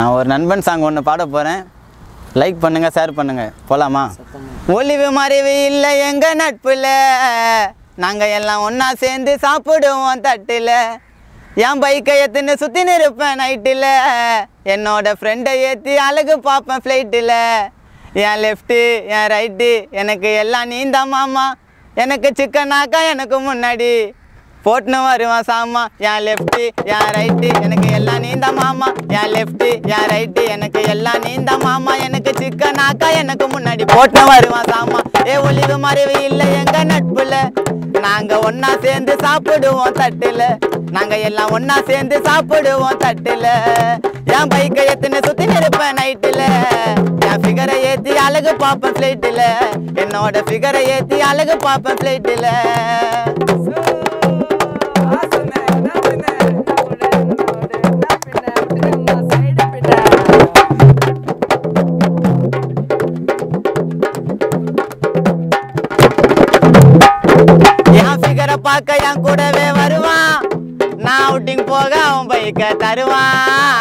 நான் ஒரு நண்பன் சாங் ஒன்று பாட போகிறேன் லைக் பண்ணுங்க ஷேர் பண்ணுங்க போலாமா ஒளிவு மறைவு இல்லை எங்க நட்புல நாங்கள் எல்லாம் ஒன்றா சேர்ந்து சாப்பிடுவோம் தட்டில் என் பைக்கை எத்துன்னு சுற்றி நிற்பேன் நைட்டில் என்னோட ஃப்ரெண்டை ஏற்றி அழகு பார்ப்பேன் ஃப்ளைட்டில் என் லெஃப்ட்டு என் ரைட்டு எனக்கு எல்லாம் நீந்தான் மாமா எனக்கு சிக்கனாக்கா எனக்கு முன்னாடி போட்டுன்னு வருவான் சாமா என் லெஃப்ட்டு என் ரைட்டு எனக்கு எல்லாம் நீந்த மாமா என் லெஃப்ட்டு என் ரைட்டு எனக்கு எல்லாம் நீந்த மாமா எனக்கு சிக்கனாக்கா எனக்கு முன்னாடி போட்டுன்னு வருவான் சாமா ஏ ஒளிவு மறைவு இல்லை எங்க நட்புல நாங்க ஒண்ணா சேர்ந்து சாப்பிடுவோம் தட்டுல நாங்க எல்லாம் ஒண்ணா சேர்ந்து சாப்பிடுவோம் தட்டுல என் பைக்கை எத்துன்னு சுத்தி நிற்பேன் நைட்டுல என் ஃபிகரை ஏத்தி அழகு பார்ப்பேன் ஃப்ளைட்டுல என்னோட ஃபிகரை ஏத்தி அழகு பார்ப்பேன் ஃப்ளைட்டுல என் ஃபிகரை பார்க்க என் கூடவே வருவான் நான் அவுட்டிங் போக அவன் பைக்கை தருவான்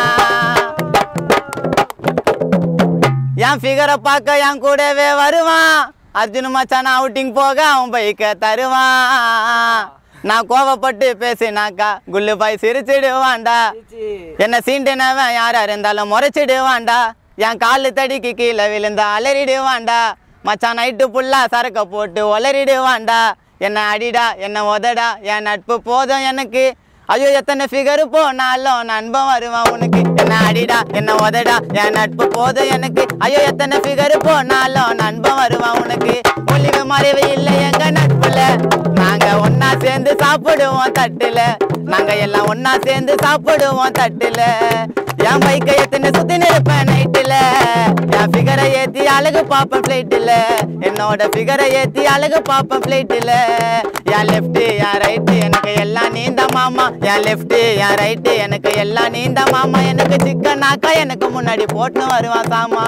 என் ஃபிகரை பார்க்க என் கூடவே வருவான் அர்ஜுன் மச்சான் அவுட்டிங் போக அவன் பைக்கை தருவான் நான் கோவப்பட்டு பேசினாக்கா குல்லு பாய் சிரிச்சிடுவான்டா என்ன சீண்டினவன் யாரா இருந்தாலும் முறைச்சிடுவான்டா என் காலு தடிக்கு கீழே விழுந்தா அலறிடுவான்டா மச்சான் நைட்டு ஃபுல்லா சரக்க போட்டு ஒளறிடுவான்டா என்ன அடிடா என்ன உதடா என் நட்பு போதும் எனக்கு ஐயோ எத்தனை ஃபிகர் போனாலும் நண்பன் வருவான் உனக்கு என்ன அடிடா என்ன உதடா என் நட்பு போதும் எனக்கு ஐயோ எத்தனை ஃபிகர் போனாலும் நண்பன் வருவான் உனக்கு ஒளிவு மறைவு இல்லை எங்க நட்புல நாங்க ஒண்ணா சேர்ந்து சாப்பிடுவோம் தட்டுல நாங்க எல்லாம் ஒண்ணா சேர்ந்து சாப்பிடுவோம் தட்டுல என் பைக்கை எத்தனை சுத்தி நிற்பேன் நைட்டுல என் ஃபிகரை ஏத்தி அழகு பார்ப்பேன் ஃப்ளைட்டுல என்னோட ஃபிகரை ஏத்தி அழகு பார்ப்பேன் ஃப்ளைட்டுல என் லெஃப்ட் என் ரைட்டு எனக்கு எல்லாம் நீந்த மாமா என் லெஃப்ட் என் ரைட்டு எனக்கு எல்லாம் நீந்த மாமா எனக்கு சிக்கனாக்கா எனக்கு முன்னாடி போட்டுன்னு வருவான் சாமா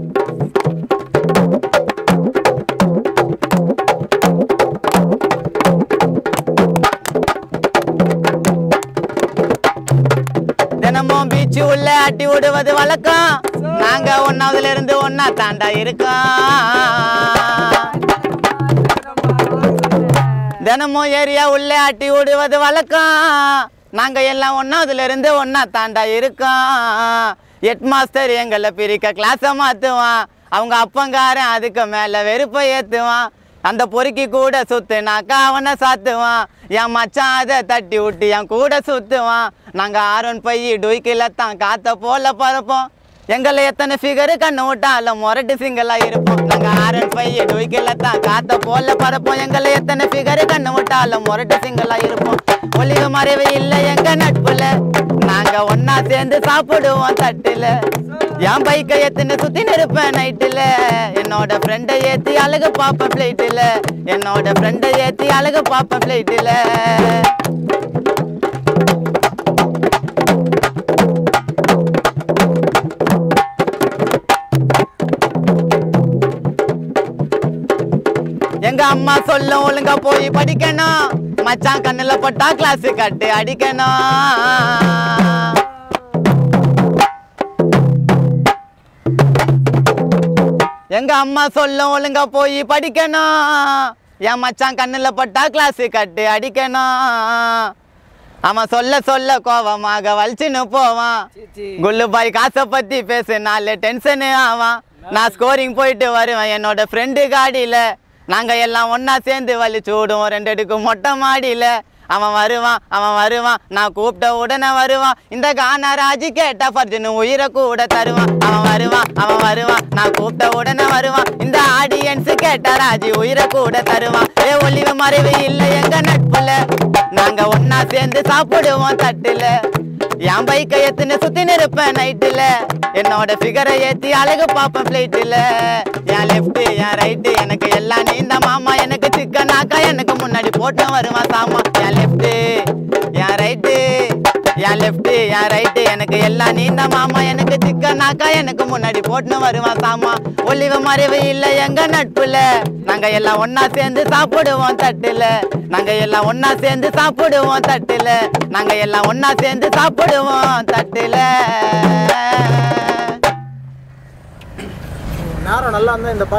தினமும் பீச்சு உள்ள அட்டி விடுவது வழக்கம் நாங்க ஒன்னாவதுல இருந்து ஒன்னா தாண்டா இருக்கோம் தினமும் ஏரியா உள்ளே அட்டி விடுவது வழக்கம் நாங்க எல்லாம் ஒன்னாவதுல இருந்து ஒன்னா தாண்டா இருக்கோம் ஹெட் மாஸ்டர் எங்களை பிரிக்க கிளாஸை மாத்துவான் அவங்க அப்பங்காரன் அதுக்கு மேல வெறுப்பை ஏத்துவான் அந்த பொறுக்கி கூட சுத்துனாக்கா அவனை சாத்துவான் என் மச்சான் அதை தட்டி விட்டு என் கூட சுத்துவான் நாங்க ஆரோன் பைய டொய்க்கில தான் காத்த போல பறப்போம் எங்களை எத்தனை ஃபிகரு கண்ணு விட்டாலும் முரட்டு சிங்கலா இருப்போம் நாங்க ஆரன் பைய டொய்க்கில தான் காத்த போல பறப்போம் எங்களை எத்தனை ஃபிகரு கண்ணு விட்டாலும் முரட்டு சிங்கலா இருப்போம் ஒளிவு மறைவு இல்லை எங்க நட்புல நாங்க ஒண்ணா சேர்ந்து சாப்பிடுவோம் தட்டுல என் பைக்கை எத்தனை சுத்தி நிற்பேன் நைட்டுல என்னோட ஃப்ரெண்டை ஏத்தி அழகு பார்ப்பேன் ஃப்ளைட்டுல என்னோட ஃப்ரெண்டை ஏத்தி அழகு பார்ப்பேன் ஃப்ளைட்டுல எங்க அம்மா சொல்ல ஒழுங்கா போய் படிக்கணும் மச்சான் கண்ணுல பட்டா கிளாஸ் கட்டு அடிக்கணும் எங்க அம்மா சொல்ல ஒழுங்கா போய் படிக்கணும் என் மச்சான் கண்ணுல பட்டா கிளாஸ் கட்டு அடிக்கணும் அவன் சொல்ல சொல்ல கோவமாக வலிச்சுன்னு போவான் குல்லு பாய் காசை பத்தி பேசுனால டென்ஷனு ஆவான் நான் ஸ்கோரிங் போயிட்டு வருவேன் என்னோட ஃப்ரெண்டு காடியில நாங்க எல்லாம் ஒண்ணா சேர்ந்து வலிச்சு விடுவோம் ரெண்டு அடுக்கு மொட்டை மாடியில அவன் வருவான் அவன் வருவான் நான் கூப்பிட்ட உடனே வருவான் இந்த கானராஜி கேட்டா ஃபர்ஜுன்னு உயிரை கூட தருவான் அவன் வருவான் அவன் வருவான் நான் கூப்பிட்ட உடனே வருவான் இந்த ஆடியன்ஸ் கேட்டா ராஜி உயிரை கூட தருவான் ஏ ஒளிவு மறைவு இல்லை எங்க நட்புல நாங்க ஒண்ணா சேர்ந்து சாப்பிடுவோம் தட்டுல என் பைக்கை எத்துன்னு சுத்தி நிற்பேன் நைட்டுல என்னோட ஃபிகரை ஏத்தி அழகு பார்ப்பேன் ஃப்ளைட்டுல என் லெஃப்ட் என் ரைட்டு எனக்கு எல்லாம் நீந்த மாமா எனக்கு சிக்கனாக்கா எனக்கு முன்னாடி போட்டு வருவான் சாமா என் லெஃப்ட் என் ரைட்டு என் லெஃப்ட் என் ரைட்டு எனக்கு எல்லாம் நீந்த மாமா எனக்கு சிக்கனாக்கா எனக்கு முன்னாடி போட்டுன்னு வருவான் சாமா ஒளிவு மறைவு இல்லை எங்க நட்புல நாங்க எல்லாம் ஒண்ணா சேர்ந்து சாப்பிடுவோம் தட்டுல நாங்க எல்லாம் ஒண்ணா சேர்ந்து சாப்பிடுவோம் தட்டுல நாங்க எல்லாம் ஒண்ணா சேர்ந்து சாப்பிடுவோம் தட்டுல நல்லா இருந்தால் இந்த பாட்டு